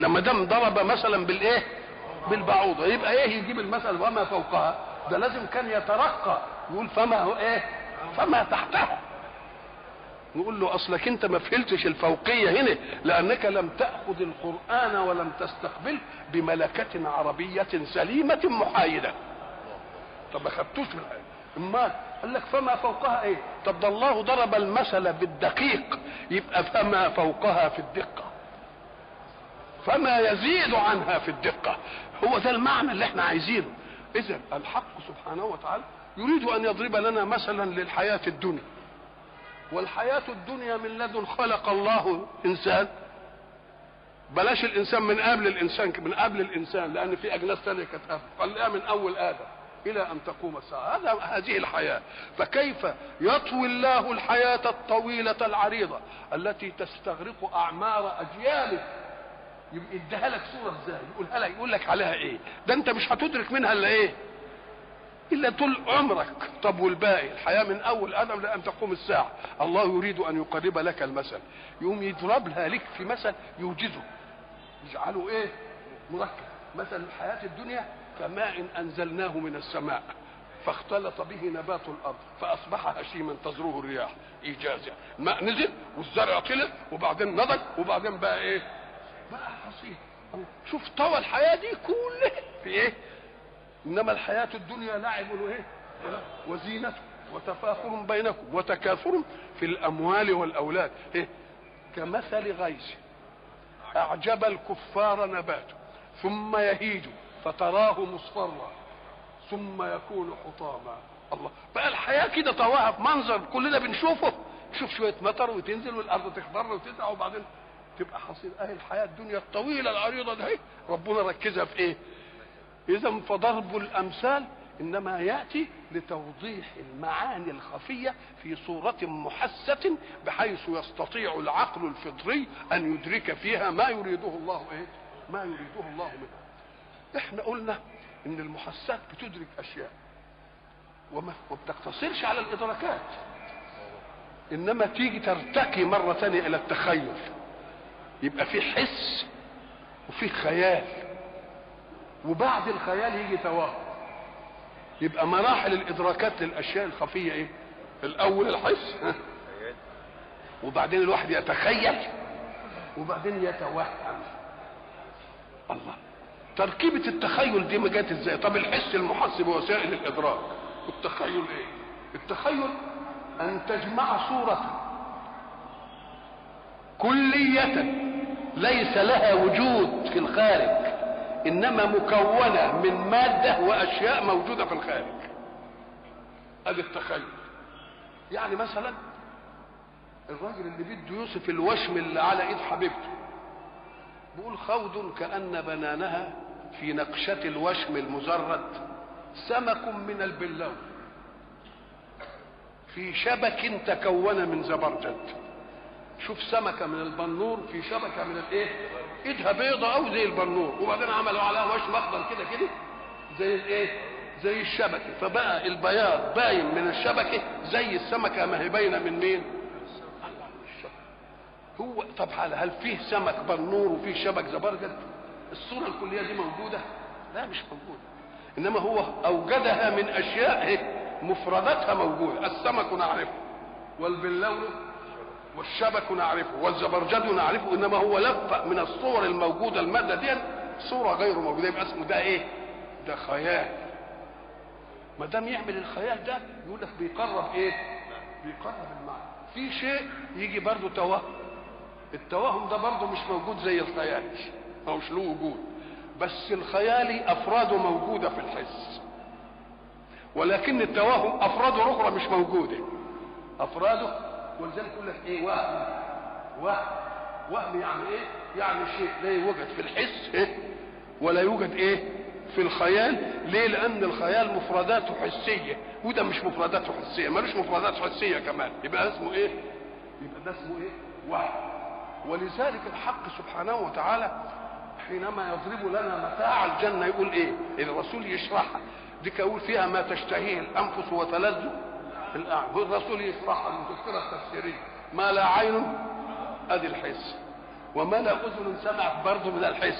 لما دام ضرب مثلا بالايه بالبعوضه يبقى ايه يجيب المثل وما فوقها ده لازم كان يترقى يقول فما هو ايه فما تحتها نقول له اصلك انت ما فهمتش الفوقيه هنا لانك لم تاخذ القران ولم تستقبل بملكه عربيه سليمه محايده طب ما خدتوش من امال قال لك فما فوقها ايه طب ده الله ضرب المثل بالدقيق يبقى فما فوقها في الدقه فما يزيد عنها في الدقه هو ده المعنى اللي احنا عايزينه اذا الحق سبحانه وتعالى يريد ان يضرب لنا مثلا للحياه الدنيا والحياة الدنيا من لدن خلق الله إنسان بلاش الإنسان من قبل الإنسان من قبل الإنسان لأن في أجناس ثانية كانت قبل خليها من أول آدم إلى أن تقوم الساعة هذا هذه الحياة فكيف يطوي الله الحياة الطويلة العريضة التي تستغرق أعمار أجيال يبقى يديها لك صورة ازاي يقولها لك يقول لك عليها ايه ده انت مش هتدرك منها الا ايه الا طول عمرك طب والباقي الحياه من اول ادم لان تقوم الساعه الله يريد ان يقرب لك المثل يقوم يضرب لها لك في مثل يوجزه يجعله ايه مركب مثل الحياه الدنيا كماء انزلناه من السماء فاختلط به نبات الارض فاصبح هشيما تزروه الرياح ايجازا الماء نزل والزرع طلع وبعدين نضج وبعدين بقى ايه بقى حصيد شوف طوى الحياه دي كلها في ايه انما الحياه الدنيا لعب وايه وزينه وتفاخر بينكم وتكاثر في الاموال والاولاد إيه؟ كمثل غيث اعجب الكفار نباته ثم يهيج فتراه مصفرا ثم يكون حطاما الله بقى الحياه كده طواها في منظر كلنا بنشوفه شوف شويه مطر وتنزل والارض تخضر وتزرع وبعدين تبقى حصيل اهي الحياه الدنيا الطويله العريضه دي ربنا ركزها في ايه اذا فضرب الامثال انما ياتي لتوضيح المعاني الخفيه في صوره محسه بحيث يستطيع العقل الفطري ان يدرك فيها ما يريده الله ايه ما يريده الله منها احنا قلنا ان المحسات بتدرك اشياء وما بتقتصرش على الادراكات انما تيجي ترتقي مره ثانيه الى التخيل يبقى في حس وفي خيال وبعد الخيال يجي توهم يبقى مراحل الادراكات للاشياء الخفيه ايه الاول الحس ها؟ وبعدين الواحد يتخيل وبعدين يتوهم الله تركيبة التخيل دي ما جت ازاي؟ طب الحس المحس بوسائل الادراك والتخيل ايه؟ التخيل ان تجمع صورة كلية ليس لها وجود في الخارج انما مكونه من ماده واشياء موجوده في الخارج ادي التخيل يعني مثلا الراجل اللي بده يوصف الوشم اللي على ايد حبيبته بيقول خوض كان بنانها في نقشه الوشم المزرد سمك من البلو في شبك تكون من زبرجد شوف سمكه من البنور في شبكه من الايه ايدها بيضة او زي البنور وبعدين عملوا عليها وشم اخضر كده كده زي الايه زي الشبكه فبقى البياض باين من الشبكه زي السمكه ما هي باينه من مين هو طب هل فيه سمك بنور وفيه شبك زبرجد الصوره الكليه دي موجوده لا مش موجوده انما هو اوجدها من اشياء مفرداتها موجوده السمك نعرفه والبلون والشبك نعرفه والزبرجد نعرفه انما هو لف من الصور الموجوده الماده دي صوره غير موجوده يبقى اسمه ده ايه؟ ده خيال ما دام يعمل الخيال ده يقول لك بيقرب ايه؟ بيقرب المعنى في شيء يجي برضه توهم التوهم ده برضه مش موجود زي الخيال او مش له وجود بس الخيالي افراده موجوده في الحس ولكن التوهم افراده اخرى مش موجوده افراده ولذلك يقول لك ايه وهم وهم وهم يعني ايه يعني شيء لا يوجد في الحس إيه؟ ولا يوجد ايه في الخيال ليه لان الخيال مفرداته حسيه وده مش مفرداته حسيه ملوش مفردات حسيه كمان يبقى اسمه ايه يبقى ده اسمه ايه وهم ولذلك الحق سبحانه وتعالى حينما يضرب لنا متاع الجنه يقول ايه الرسول يشرحها دي يقول فيها ما تشتهيه الانفس وتلذ الاعين الرسول يشرحها المفسره التفسيريه ما لا عين ادي الحس وما لا اذن سمعت برضه من الحس